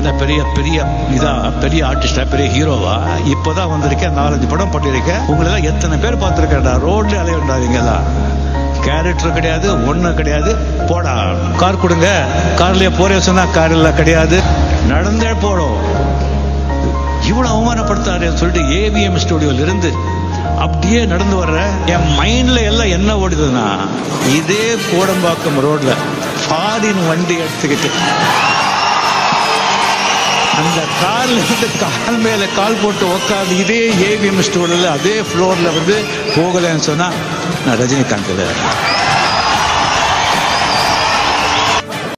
என்ன பெரிய பெரிய இதா பெரிய ஆர்டிஸ்டா பெரிய ஹீரோவா இப்போதான் வந்திருக்கேன் நாலஞ்சு படம் பண்ணிருக்கேன் உங்களை எல்லாம் எத்தனை பேர் பார்த்துருக்கேன்டா ரோட்ல அலையண்டாதீங்களா கேரக்டர் கிடையாது ஒண்ணு கிடையாது போடா கார் கொடுங்க கார்லயே போறே சொன்னா கார்ல கிடையாது நடந்தே போடும் இவ்வளவு அவமானப்படுத்தாரு சொல்லிட்டு ஏவிஎம் ஸ்டுடியோல இருந்து அப்படியே நடந்து வர்ற என் மைண்ட்ல எல்லாம் என்ன ஓடுதுன்னா இதே கோடம்பாக்கம் ரோட்ல ஃபாரின் வண்டி எடுத்துக்கிட்டு அந்த கார்ல இருந்து கால் மேல கால் போட்டு உட்காந்து இதே ஏவிஎம் ஸ்டூடியோல அதே ஃப்ளோர்ல வந்து போகலன்னு சொன்னா நான் ரஜினிகாந்த் கிடையாது